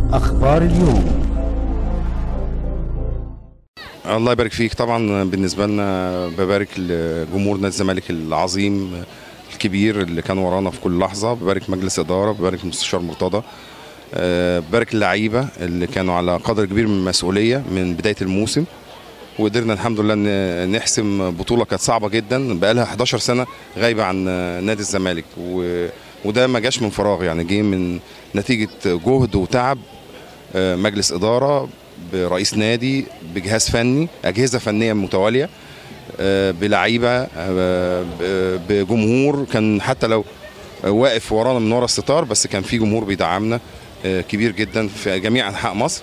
أخبار اليوم الله يبارك فيك طبعا بالنسبه لنا ببارك لجمهور نادي الزمالك العظيم الكبير اللي كان ورانا في كل لحظه ببارك مجلس اداره ببارك المستشار مرتضى آه، ببارك اللعيبه اللي كانوا على قدر كبير من المسؤوليه من بدايه الموسم وقدرنا الحمد لله ان نحسم بطوله كانت صعبه جدا بقى لها 11 سنه غايبه عن نادي الزمالك و- وده ما جاش من فراغ يعني جه من نتيجه جهد وتعب آه، مجلس اداره برئيس نادي بجهاز فني اجهزه فنيه متواليه آه، بلعيبه آه، ب- بجمهور كان حتى لو واقف ورانا من ورا الستار بس كان في جمهور بيدعمنا آه، كبير جدا في جميع انحاء مصر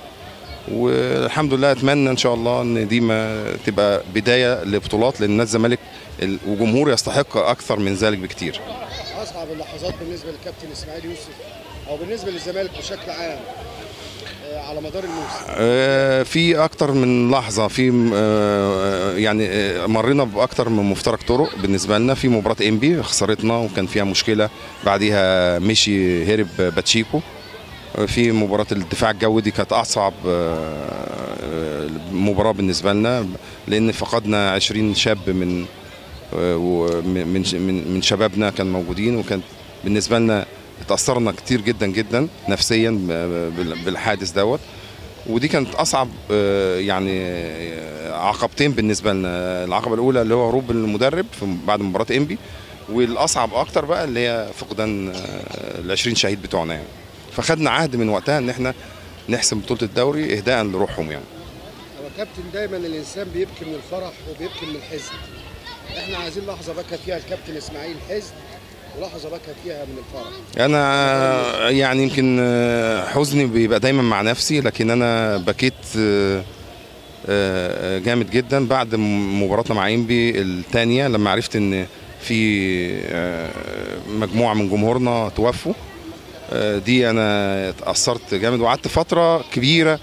والحمد لله اتمنى ان شاء الله ان دي ما تبقى بدايه لبطولات لان نادي الزمالك ال- وجمهور يستحق اكثر من ذلك بكتير اصعب اللحظات بالنسبه للكابتن اسماعيل يوسف او بالنسبه للزمالك بشكل عام آه، على مدار الموسم آه، في اكتر من لحظه في آه، يعني آه، مرينا باكتر من مفترق طرق بالنسبه لنا في مباراه انبي خسرتنا وكان فيها مشكله بعديها مشي هرب باتشيكو آه، في مباراه الدفاع الجوي دي كانت اصعب آه، آه، مباراه بالنسبه لنا لان فقدنا 20 شاب من آه، ومن- من من من شبابنا كان موجودين وكانت بالنسبه لنا اتاثرنا كتير جدا جدا نفسيا بال- بالحادث دوت ودي كانت اصعب آه، يعني آه، عقبتين بالنسبه لنا العقبه الاولى اللي هو هروب المدرب في بعد مباراه انبي والاصعب اكتر بقى اللي هي فقدان ال 20 شهيد بتوعنا يعني فخدنا عهد من وقتها ان احنا نحسم بطوله الدوري اهداء لروحهم يعني هو كابتن دايما الانسان بيبكي من الفرح وبيبكي من الحزن احنا عايزين لحظه بكى فيها الكابتن اسماعيل حزن ولحظه بكى فيها من الفرح انا يعني يمكن آه، حزني بيبقى دايما مع نفسي لكن انا بكيت آه، آه، جامد جدا بعد م- مباراتنا مع انبي الثانيه لما عرفت ان في آه، مجموعه من جمهورنا توفوا آه، دي انا اتاثرت جامد وقعدت فتره كبيره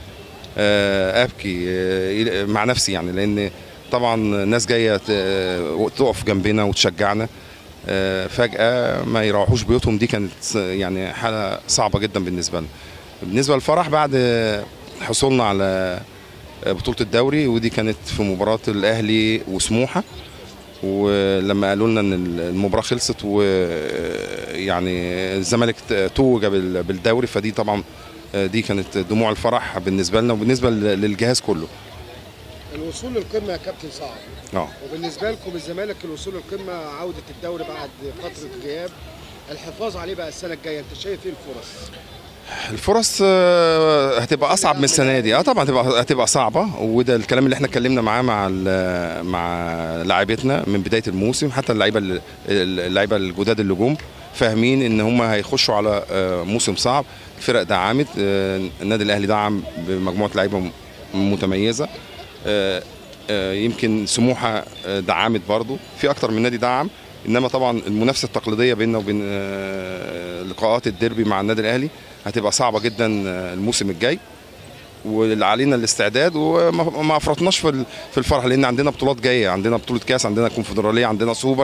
آه، ابكي آه، مع نفسي يعني لان طبعا ناس جايه ت- تقف جنبنا وتشجعنا آه، فجأة ما يروحوش بيوتهم دي كانت س- يعني حالة صعبة جدا بالنسبة لنا بالنسبة للفرح بعد آه، حصولنا على آه، بطولة الدوري ودي كانت في مباراة الأهلي وسموحة ولما قالوا لنا ان المباراه خلصت ويعني الزمالك ت- توج بال- بالدوري فدي طبعا آه، دي كانت دموع الفرح بالنسبه لنا وبالنسبه لل- للجهاز كله الوصول للقمه يا كابتن صعب اه وبالنسبه لكم الزمالك الوصول للقمه عوده الدوري بعد فتره غياب الحفاظ عليه بقى السنه الجايه انت شايف ايه الفرص؟ الفرص آه، هتبقى اصعب من السنه دي اه طبعا هتبقى هتبقى صعبه وده الكلام اللي احنا اتكلمنا معاه مع ال- مع لاعيبتنا من بدايه الموسم حتى اللعيبه ال- اللعيبه الجداد اللي جم فاهمين ان هم هيخشوا على آه، موسم صعب الفرق دعمت آه، النادي الاهلي دعم بمجموعه لعيبه م- متميزه آه، آه، يمكن سموحه آه، دعمت برضو في اكتر من نادي دعم انما طبعا المنافسه التقليديه بيننا وبين آه، لقاءات الديربي مع النادي الاهلي هتبقى صعبه جدا آه، الموسم الجاي واللي علينا الاستعداد وما ما افرطناش في ال- في الفرح لان عندنا بطولات جايه عندنا بطوله كاس عندنا كونفدراليه عندنا سوبر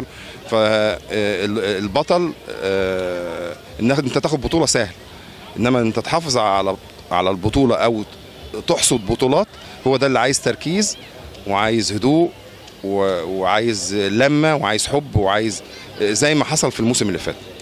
فالبطل انك انت تاخد بطوله سهل انما انت تحافظ على على البطوله او تحصد بطولات هو ده اللي عايز تركيز وعايز هدوء و- وعايز لمه وعايز حب وعايز زي ما حصل في الموسم اللي فات